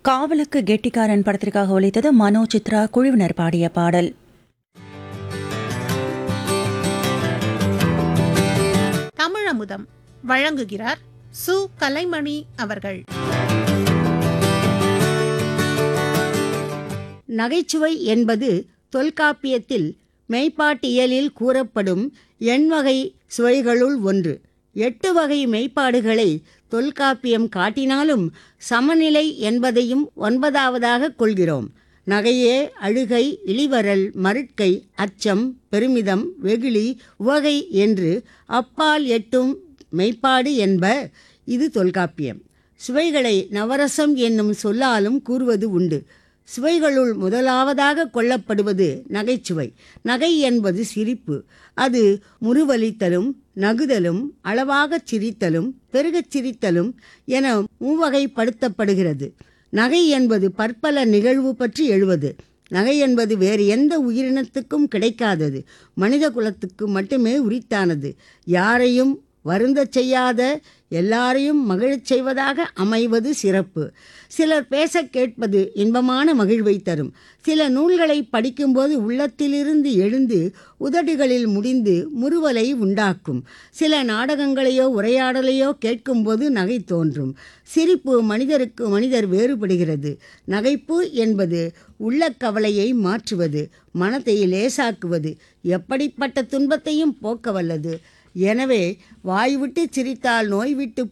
காவலுக்கு கெட்டிக்காரன் படத்திற்காக ஒலித்தது மனோ சித்ரா குழுவினர் பாடிய பாடல் தமிழமுதம் வழங்குகிறார் சு கலைமணி அவர்கள் நகைச்சுவை என்பது தொல்காப்பியத்தில் மெய்ப்பாட்டியலில் கூறப்படும் எண்வகை சுவைகளுள் ஒன்று எட்டு வகை மெய்ப்பாடுகளை தொல்காப்பியம் காட்டினாலும் சமநிலை என்பதையும் ஒன்பதாவதாக கொள்கிறோம் நகையே அழுகை இளிவரல் மருட்கை அச்சம் பெருமிதம் வெகுளி உவகை என்று அப்பால் எட்டும் மெய்ப்பாடு என்ப இது தொல்காப்பியம் சுவைகளை நவரசம் என்னும் சொல்லாலும் கூறுவது உண்டு சுவைகளுள் முதலாவதாக கொள்ளப்படுவது நகைச்சுவை நகை என்பது சிரிப்பு அது முறுவலித்தலும் நகுதலும் அளவாகச் சிரித்தலும் பெருகச் சிரித்தலும் என மூவகைப்படுத்தப்படுகிறது நகை என்பது பற்பல நிகழ்வு பற்றி எழுவது நகை என்பது வேறு எந்த உயிரினத்துக்கும் கிடைக்காதது மனித குலத்துக்கு மட்டுமே உரித்தானது யாரையும் வருந்தச் செய்யாத எல்லாரையும் மகிழச் செய்வதாக அமைவது சிறப்பு சிலர் பேசக் கேட்பது இன்பமான மகிழ்வை தரும் சில நூல்களை படிக்கும்போது உள்ளத்திலிருந்து எழுந்து உதடுகளில் முடிந்து முறுவலை உண்டாக்கும் சில நாடகங்களையோ உரையாடலையோ கேட்கும்போது நகை தோன்றும் சிரிப்பு மனிதருக்கு மனிதர் வேறுபடுகிறது நகைப்பு என்பது உள்ள கவலையை மாற்றுவது மனத்தை லேசாக்குவது எப்படிப்பட்ட துன்பத்தையும் போக்க வல்லது எனவே வாய் விட்டு சிரித்தால் நோய் விட்டு